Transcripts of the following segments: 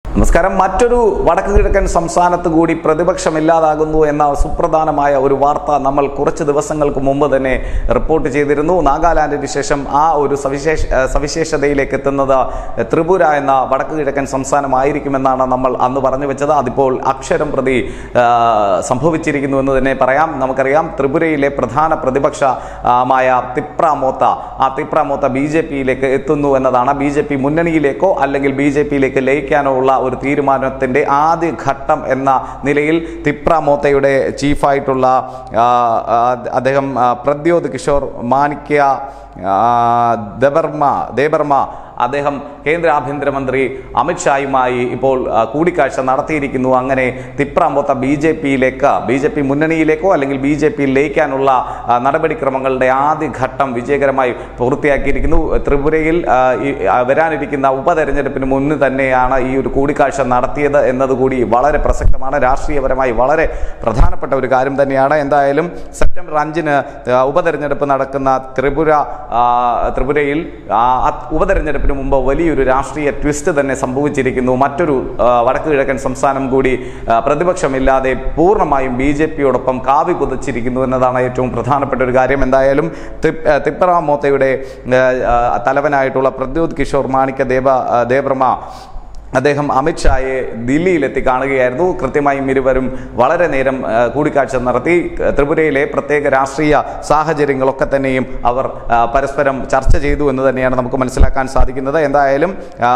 നമസ്കാരം മറ്റൊരു വടക്ക് കിഴക്കൻ സംസ്ഥാനത്ത് കൂടി പ്രതിപക്ഷമില്ലാതാകുന്നു എന്ന സുപ്രധാനമായ ഒരു വാർത്ത നമ്മൾ കുറച്ച് ദിവസങ്ങൾക്ക് മുമ്പ് തന്നെ റിപ്പോർട്ട് ചെയ്തിരുന്നു നാഗാലാൻഡിന് ശേഷം ആ ഒരു സവിശേഷ ഏഹ് സവിശേഷതയിലേക്ക് എത്തുന്നത് ത്രിപുര എന്ന വടക്ക് കിഴക്കൻ സംസ്ഥാനമായിരിക്കുമെന്നാണ് നമ്മൾ അന്ന് പറഞ്ഞു വെച്ചത് അതിപ്പോൾ അക്ഷരം പ്രതി ആ, സംഭവിച്ചിരിക്കുന്നു എന്ന് തന്നെ പറയാം നമുക്കറിയാം ത്രിപുരയിലെ പ്രധാന പ്രതിപക്ഷമായ തിപ്രാമോത്ത ആ തിപ്രാമോത്ത ബി ജെ പിയിലേക്ക് എത്തുന്നു എന്നതാണ് ബി ജെ പി മുന്നണിയിലേക്കോ അല്ലെങ്കിൽ ബി ജെ പിയിലേക്ക് ലയിക്കാനോ ഉള്ള ഒരു തീരുമാനത്തിന്റെ ആദ്യ ഘട്ടം എന്ന നിലയിൽ തിപ്രാമോത്തയുടെ ചീഫായിട്ടുള്ള ആ, ആ, അദ്ദേഹം ആ, പ്രദ്യോത് കിഷോർ മാണിക്യ ആ, ദബർമ ദേബർമ അദ്ദേഹം കേന്ദ്ര ആഭ്യന്തരമന്ത്രി അമിത്ഷായുമായി ഇപ്പോൾ ആ, കൂടിക്കാഴ്ച നടത്തിയിരിക്കുന്നു അങ്ങനെ തിപ്രാമ്പൊത്ത ബി ജെ പിയിലേക്ക് ബി ജെ പി മുന്നണിയിലേക്കോ അല്ലെങ്കിൽ ബി ജെ പിയിൽ ലയിക്കാനുള്ള ആ, നടപടിക്രമങ്ങളുടെ ആദ്യ ഘട്ടം വിജയകരമായി പൂർത്തിയാക്കിയിരിക്കുന്നു ത്രിപുരയിൽ ആ, ഈ, ആ, വരാനിരിക്കുന്ന ഉപതെരഞ്ഞെടുപ്പിന് മുന്ന് തന്നെയാണ് ഈ ഒരു കൂടിക്കാഴ്ച നടത്തിയത് എന്നതുകൂടി വളരെ പ്രസക്തമാണ് രാഷ്ട്രീയപരമായി വളരെ പ്രധാനപ്പെട്ട ഒരു കാര്യം തന്നെയാണ് എന്തായാലും സെപ്റ്റംബർ അഞ്ചിന് ആ, ഉപതെരഞ്ഞെടുപ്പ് നടക്കുന്ന ത്രിപുര ആ, ത്രിപുരയിൽ ആ, ആ ഉപതെരഞ്ഞെടുപ്പിന് മുമ്പ് വലിയൊരു രാഷ്ട്രീയ ട്വിസ്റ്റ് തന്നെ സംഭവിച്ചിരിക്കുന്നു മറ്റൊരു ആ, വടക്ക് കിഴക്കൻ സംസ്ഥാനം കൂടി ആ, പ്രതിപക്ഷമില്ലാതെ പൂർണ്ണമായും ബി ജെ പിയോടൊപ്പം കാവി കുതിച്ചിരിക്കുന്നു എന്നതാണ് ഏറ്റവും പ്രധാനപ്പെട്ട ഒരു കാര്യം എന്തായാലും തിപ്- ആ, തിപ്പറ മോത്തയുടെ ആ, ആ, തലവനായിട്ടുള്ള പ്രദ്യോത് കിഷോർ മാണിക്യ ദേവ ആ, ദേബ്രമ അദ്ദേഹം അമിത്ഷായെ ദില്ലിയിലെത്തി കാണുകയായിരുന്നു കൃത്യമായും ഇരുവരും വളരെ നേരം ആ, കൂടിക്കാഴ്ച നടത്തി ത്രിപുരയിലെ പ്രത്യേക രാഷ്ട്രീയ സാഹചര്യങ്ങളൊക്കെ തന്നെയും അവർ ആ, പരസ്പരം ചർച്ച ചെയ്തു എന്ന് തന്നെയാണ് നമുക്ക് മനസ്സിലാക്കാൻ സാധിക്കുന്നത് എന്തായാലും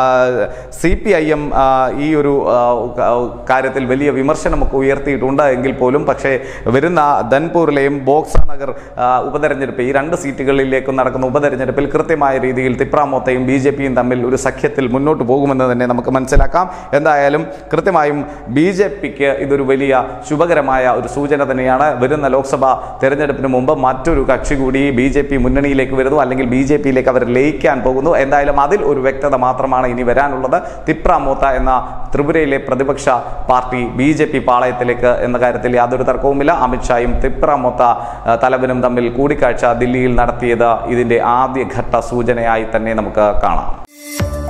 സി പി ഐ എം ഈ ഒരു ആ, ക- കാര്യത്തിൽ വലിയ വിമർശനമൊക്കെ ഉയർത്തിയിട്ടുണ്ട് എങ്കിൽ പോലും പക്ഷേ വരുന്ന ധൻപൂരിലെയും ബോക്സ നഗർ ആ, ഉപതെരഞ്ഞെടുപ്പ് ഈ രണ്ട് സീറ്റുകളിലേക്കും നടക്കുന്ന ഉപതെരഞ്ഞെടുപ്പിൽ കൃത്യമായ രീതിയിൽ തിപ്രാമോത്തയും ബി ജെ പിയും തമ്മിൽ ഒരു സഖ്യത്തിൽ മുന്നോട്ട് പോകുമെന്ന് തന്നെ നമുക്ക് മനസ്സിലാക്കാം എന്തായാലും കൃത്യമായും ബി ജെ പിക്ക് ഇതൊരു വലിയ ശുഭകരമായ ഒരു സൂചന തന്നെയാണ് വരുന്ന ലോക്സഭാ തെരഞ്ഞെടുപ്പിന് മുമ്പ് മറ്റൊരു കക്ഷി കൂടി ബി ജെ പി മുന്നണിയിലേക്ക് വരുന്നു അല്ലെങ്കിൽ ബി ജെ പിയിലേക്ക് അവർ ലയിക്കാൻ പോകുന്നു എന്തായാലും അതിൽ ഒരു വ്യക്തത മാത്രമാണ് ഇനി വരാനുള്ളത് തിപ്രാമോത്ത എന്ന ത്രിപുരയിലെ പ്രതിപക്ഷ പാർട്ടി ബി ജെ പി പാളയത്തിലേക്ക് എന്ന കാര്യത്തിൽ യാതൊരു തർക്കവുമില്ല അമിത്ഷായും തിപ്രാമോത്ത ആ, തലവനും തമ്മിൽ കൂടിക്കാഴ്ച ദില്ലിയിൽ നടത്തിയത് ഇതിന്റെ ആദ്യഘട്ട സൂചനയായി തന്നെ നമുക്ക് കാണാം